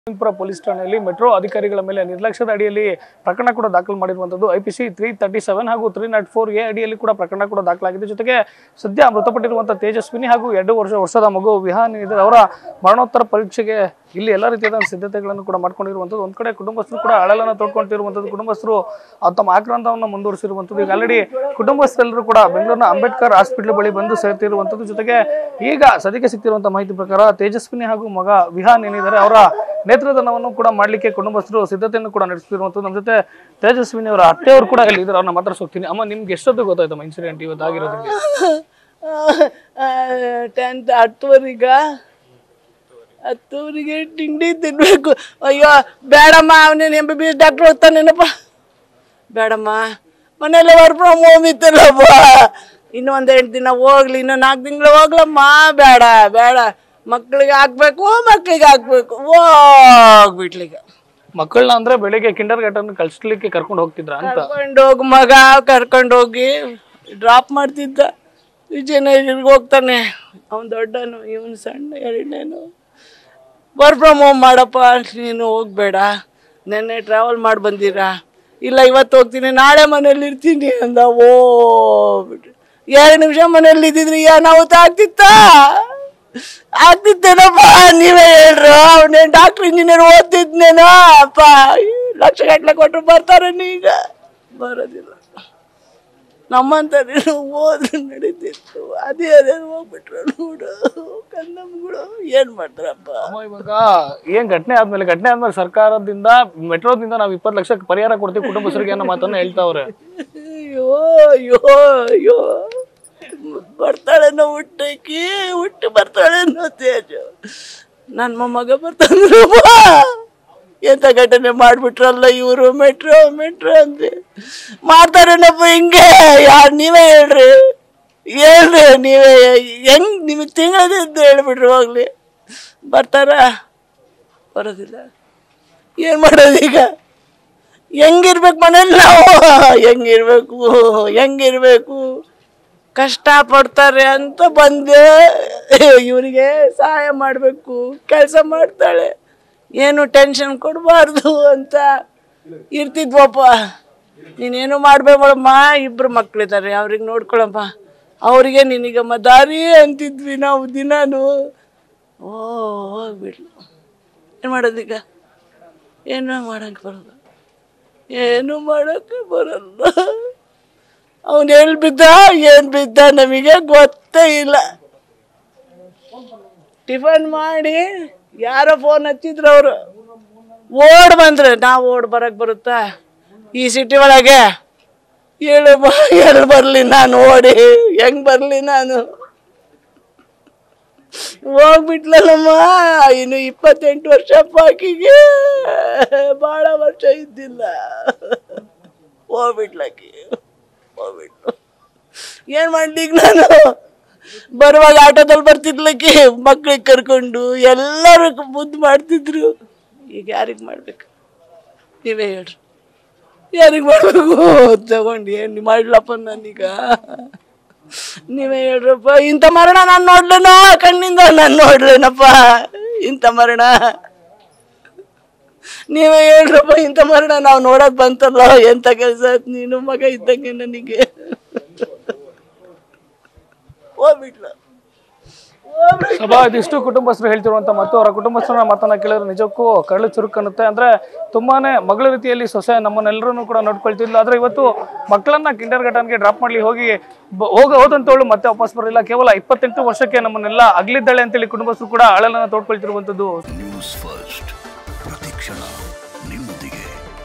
ಪುರ ಪೊಲೀಸ್ ಠಾಣೆಯಲ್ಲಿ ಮೆಟ್ರೋ ಅಧಿಕಾರಿಗಳ ಮೇಲೆ ನಿರ್ಲಕ್ಷ್ಯದ ಅಡಿಯಲ್ಲಿ ಪ್ರಕರಣ ಕೂಡ ದಾಖಲು ಮಾಡಿರುವಂತದ್ದು ಐಪಿಸಿ ತ್ರೀ ತರ್ಟಿ ಸೆವೆನ್ ಹಾಗೂ ತ್ರೀ ನಾಟ್ ಫೋರ್ ಎ ಅಡಿಯಲ್ಲಿ ಕೂಡ ಪ್ರಕರಣ ಕೂಡ ದಾಖಲಾಗಿದೆ ಜೊತೆಗೆ ಸದ್ಯ ಮೃತಪಟ್ಟಿರುವಂತಹ ತೇಜಸ್ವಿನಿ ಹಾಗೂ ಎರಡು ವರ್ಷ ವರ್ಷದ ಮಗು ವಿಹಾನ್ ಇದ್ದಾರೆ ಅವರ ಮರಣೋತ್ತರ ಪರೀಕ್ಷೆಗೆ ಇಲ್ಲಿ ಎಲ್ಲ ರೀತಿಯಾದ ಸಿದ್ಧತೆಗಳನ್ನು ಕೂಡ ಮಾಡ್ಕೊಂಡಿರುವಂಥದ್ದು ಒಂದ್ ಕಡೆ ಕುಟುಂಬಸ್ಥರು ಕೂಡ ಅಳಲನ್ನು ತೋಡ್ಕೊಂತಿರುವಂಥದ್ದು ಕುಟುಂಬಸ್ಥರು ಆ ತಮ್ಮ ಆಕ್ರಾಂತವನ್ನು ಮುಂದುವರಿಸಿರುವಂಥದ್ದು ಈಗ ಆಲ್ರೆಡಿ ಕುಟುಂಬಸ್ಥರೆಲ್ಲರೂ ಕೂಡ ಬೆಂಗಳೂರಿನ ಅಂಬೇಡ್ಕರ್ ಹಾಸ್ಪಿಟಲ್ ಬಳಿ ಬಂದು ಸೇರ್ತಿರುವಂಥದ್ದು ಜೊತೆಗೆ ಈಗ ಸದ್ಯಕ್ಕೆ ಸಿಗ್ತಿರುವಂತಹ ಮಾಹಿತಿ ಪ್ರಕಾರ ತೇಜಸ್ವಿನಿ ಹಾಗೂ ಮಗ ವಿಹಾನ್ ಏನಿದ್ದಾರೆ ಅವರ ನೇತ್ರದಾನವನ್ನು ಕೂಡ ಮಾಡ್ಲಿಕ್ಕೆ ಕುಟುಂಬಸ್ಥರು ಸಿದ್ಧತೆಯನ್ನು ಕೂಡ ನಡೆಸ್ತಿರುವಂಥದ್ದು ನಮ್ಮ ಜೊತೆ ತೇಜಸ್ವಿನಿ ಅವರ ಅತ್ತೆಯವರು ಕೂಡ ಇಲ್ಲಿ ಇದ್ದಾರೆ ಅವ್ರನ್ನ ಮಾತಾಡ್ಸಿ ಹೋಗ್ತೀನಿ ಅಮ್ಮ ನಿಮ್ಗೆ ಎಷ್ಟೊತ್ತು ಗೊತ್ತಾಯ್ತಮ್ಮ ಇನ್ಸಿಡೆಂಟ್ ಇವತ್ತು ಆಗಿರೋದಕ್ಕೆ ಟೆಂತ್ ಹತ್ತುವರೆಗ ಹತ್ತುವರೆಗೆ ತಿಂಡಿ ತಿನ್ಬೇಕು ಅಯ್ಯೋ ಬೇಡಮ್ಮ ಅವನೇನು M B B S doctor ಓದ್ತಾನೇನಪ್ಪ ಬೇಡಮ್ಮ ಮನೇಲಿ ವರ್ಕ್ ಫ್ರಮ್ ಹೋಮ್ ಇತ್ತಲ್ಲಪ್ಪ ಇನ್ನು ಒಂದು ಎಂಟು ದಿನ ಹೋಗ್ಲಿ ಇನ್ನು ನಾಲ್ಕು ತಿಂಗಳು ಹೋಗ್ಲಮ್ಮ ಬೇಡ ಬೇಡ ಮಕ್ಳಿಗೆ ಹಾಕ್ಬೇಕು ಮಕ್ಳಿಗೆ ಹಾಕ್ಬೇಕು ಹೋಗ್ಬಿಟ್ಲಿಗ ಮಕ್ಕಳನ್ನ ಅಂದ್ರೆ ಬೆಳಿಗ್ಗೆ ಕಿಂಡರ್ ಗಾರ್ಟನ್ ಕಳ್ಸ್ಲಿಕ್ಕೆ ಕರ್ಕೊಂಡು ಹೋಗ್ತಿದ್ರ ಅಂತ ಕರ್ಕೊಂಡು ಹೋಗಿ ಮಗ ಕರ್ಕೊಂಡು ಹೋಗಿ ಡ್ರಾಪ್ ಮಾಡ್ತಿದ್ದ ವಿಜಯನಗರಿಗೆ ಹೋಗ್ತಾನೆ ಅವನು ದೊಡ್ಡನು ಇವನು ಸಣ್ಣ ಎರಡನೇನು ವರ್ಕ್ ಫ್ರಮ್ ಹೋಮ್ ಮಾಡಪ್ಪ ನೀನು ಹೋಗ್ಬೇಡ ನೆನ್ನೆ ಟ್ರಾವೆಲ್ ಮಾಡಿ ಬಂದಿರಾ ಇಲ್ಲ ಇವತ್ತು ಹೋಗ್ತೀನಿ ನಾಳೆ ಮನೇಲಿ ಇರ್ತೀನಿ ಅಂದ ಓ ಬಿಟ್ರು ಎರಡು ನಿಮಿಷ ಮನೇಲಿ ಇದ್ದಿದ್ರಿ ಅನಾಹುತ ಆಗ್ತಿತ್ತ ಆಗ್ತಿತ್ತೇನಪ್ಪ ನೀವೇ ಹೇಳ್ರು ಅವನೇನು ಡಾಕ್ಟರ್ ಇಂಜಿನಿಯರ್ ಓದ್ತಿದ್ನೇನೋ ಅಪ್ಪ ಲಕ್ಷ ಗಟ್ಟಲೆ ಕೊಟ್ಟರು ಬರ್ತಾರೆ ಈಗ ಬರೋದಿಲ್ಲ ನಮ್ಮಂಥದ್ದು ಹೋದ್ರೆ ನಡೀತಿತ್ತು ಅದೇ ಅದೇ ಹೋಗ್ಬಿಟ್ರು ನೋಡು ಕಂದಮ್ಗಳು ಏನು ಮಾಡ್ತಾರಪ್ಪ ಅಮ್ಮ ಇವಾಗ ಏನ್ ಘಟನೆ ಆದ್ಮೇಲೆ ಘಟನೆ ಆದ್ಮೇಲೆ ಸರ್ಕಾರದಿಂದ ಮೆಟ್ರೋದಿಂದ ನಾವು ಇಪ್ಪತ್ತು ಲಕ್ಷ ಪರಿಹಾರ ಕೊಡ್ತೀವಿ ಕುಟುಂಬಸ್ಥರಿಗೆ ಅನ್ನೋ ಮಾತನ್ನ ಹೇಳ್ತಾವ್ರೆ ಅಯ್ಯೋ ಅಯ್ಯೋ ಅಯ್ಯೋ ಬರ್ತಾಳೇನೋ ಹುಟ್ಟಕ್ಕೆ ಹುಟ್ಟು ಬರ್ತಾಳೇನೋ ತೇಜು ನನ್ನ ಮೊಮ್ಮಗ ಬರ್ತಾನಪ್ಪ ಎಂತ ಘಟನೆ ಮಾಡ್ಬಿಟ್ರಲ್ಲ ಇವರು ಮೆಟ್ರೋ ಮೆಟ್ರೋ ಅಂತೆ ಮಾಡ್ತಾರೇನಪ್ಪ ಹಿಂಗೆ ಯಾರು ನೀವೇ ಹೇಳ್ರಿ ಹೇಳ್ರಿ ನೀವೇ ಹೆಂಗ್ ನಿಮಗೆ ತಿಂಗಳದ್ದು ಹೇಳ್ಬಿಟ್ರಿ ಹೋಗ್ಲಿ ಬರ್ತಾರ ಬರೋದಿಲ್ಲ ಏನು ಮಾಡೋದು ಈಗ ಹೆಂಗಿರ್ಬೇಕು ಮನೇಲಿ ನಾವು ಹೆಂಗಿರ್ಬೇಕು ಹೆಂಗಿರ್ಬೇಕು ಕಷ್ಟ ಪಡ್ತಾರೆ ಅಂತ ಬಂದೆ ಇವರಿಗೆ ಸಹಾಯ ಮಾಡಬೇಕು ಕೆಲಸ ಮಾಡ್ತಾಳೆ ಏನು ಟೆನ್ಷನ್ ಕೊಡಬಾರ್ದು ಅಂತ ಇರ್ತಿದ್ವಪ್ಪ ನೀನೇನು ಮಾಡಬೇಡಮ್ಮ ಇಬ್ಬರು ಮಕ್ಕಳಿದ್ದಾರೆ ಅವ್ರಿಗೆ ನೋಡ್ಕೊಳಮ್ಮ ಅವರಿಗೆ ನಿನಗಮ್ಮ ದಾರಿ ಅಂತಿದ್ವಿ ನಾವು ದಿನಾನು ಓ ಹೋಗ್ಬಿಡ್ಲು ಏನು ಮಾಡೋದೀಗ ಏನು ಮಾಡೋಕ್ಕೆ ಬರೋದು ಏನು ಮಾಡೋಕ್ಕೆ ಬರಲ್ಲ ಅವನು ಎಲ್ಲಿ ಬಿದ್ದ ಏನು ಬಿದ್ದ ನಮಗೆ ಗೊತ್ತೇ ಇಲ್ಲ ಟಿಫನ್ ಮಾಡಿ ಯಾರೋ ಫೋನ್ ಹಚ್ಚಿದ್ರು ಅವರು ಓಡ್ ಬಂದ್ರೆ ನಾವು ಓಡ್ ಬರಕ್ ಬರುತ್ತಾ ಈ ಸಿಟಿ ಒಳಗೆ ಹೇಳು ಬಾ ಎಲ್ಲಿ ಬರಲಿ ನಾನು ಓಡಿ ಹೆಂಗ್ ಬರಲಿ ನಾನು ಹೋಗ್ಬಿಟ್ಲಲ್ಲಮ್ಮ ಇನ್ನು ಇಪ್ಪತ್ತೆಂಟು ವರ್ಷ ಪಾಕಿಗೆ ಭಾಳ ವರ್ಷ ಇದ್ದಿಲ್ಲ ಹೋಗ್ಬಿಟ್ಲಕ್ಕಿ ಹೋಗ್ಬಿಟ್ಲು ಏನು ಮಾಡ್ಲಿಕ್ಕೆ ನಾನು ಬರುವಾಗ ಆಟೋದಲ್ಲಿ ಬರ್ತಿದ್ಲಕ್ಕಿ ಮಕ್ಳಿಗೆ ಕರ್ಕೊಂಡು ಎಲ್ಲರೂ ಮುದ್ದು ಮಾಡ್ತಿದ್ರು ಈಗ ಯಾರಿಗೆ ಮಾಡ್ಬೇಕು ನೀವೇ ಹೇಳ್ರಿ ಯಾರಿಗೆ ಮಾಡಬೇಕು ತಗೊಂಡು ಏನು ಮಾಡ್ಲಪ್ಪ ನಾನೀಗ ನೀವೇ ಹೇಳ್ರಪ್ಪ ಇಂಥ ಮರಣ ನಾನು ನೋಡ್ಲೇನ ಕಣ್ಣಿಂದ ನಾನು ನೋಡ್ಲೇನಪ್ಪ ಇಂಥ ಮರಣ ನೀವೇ ಹೇಳ್ರಪ್ಪ ಇಂಥ ಮರಣ ನಾವು ನೋಡಕ್ ಬಂತಲ್ಲ ಎಂಥ ಕೆಲಸ ನೀನು ಮಗ ಇದ್ದಂಗೆ ನನಗೆ ಹೋಗ್ಬಿಟ್ಲ ಸಭಾ ಇದಿಷ್ಟು ಕುಟುಂಬಸ್ಥರು ಹೇಳ್ತಿರುವಂತ ಮತ್ತು ಅವರ ಕುಟುಂಬಸ್ಥರ ಮಾತನ್ನ ಕೇಳಿದ್ರೆ ನಿಜಕ್ಕೂ ಕರಳು ಚುರುಕನ್ನುತ್ತೆ ಅಂದ್ರೆ ತುಂಬಾನೇ ಮಗಳ ರೀತಿಯಲ್ಲಿ ಸೊಸೆ ನಮ್ಮನ್ನೆಲ್ಲರನ್ನು ಕೂಡ ನೋಡ್ಕೊಳ್ತಿದ್ಲು ಆದ್ರೆ ಇವತ್ತು ಮಕ್ಕಳನ್ನ ಕಿಂಡರ್ ಗಾರ್ಟನ್ಗೆ ಡ್ರಾಪ್ ಮಾಡ್ಲಿ ಹೋಗಿ ಬ- ಹೋಗ ಹೋದಂತವಳು ಮತ್ತೆ ವಾಪಸ್ ಬರಲಿಲ್ಲ ಕೇವಲ ಇಪ್ಪತ್ತೆಂಟು ವರ್ಷಕ್ಕೆ ನಮ್ಮನ್ನೆಲ್ಲ ಅಗ್ಲಿದ್ದಾಳೆ ಅಂತೇಳಿ ಕುಟುಂಬಸ್ಥರು ಕೂಡ ಅಳಲನ್ನ ತೋಡ್ಕೊಳ್ತಿರುವಂತದ್ದು ನ್ಯೂಸ್ ಫಸ್ಟ್ ಪ್ರತಿಕ್ಷಣ ನಿಮ್ಮೊಂದಿಗೆ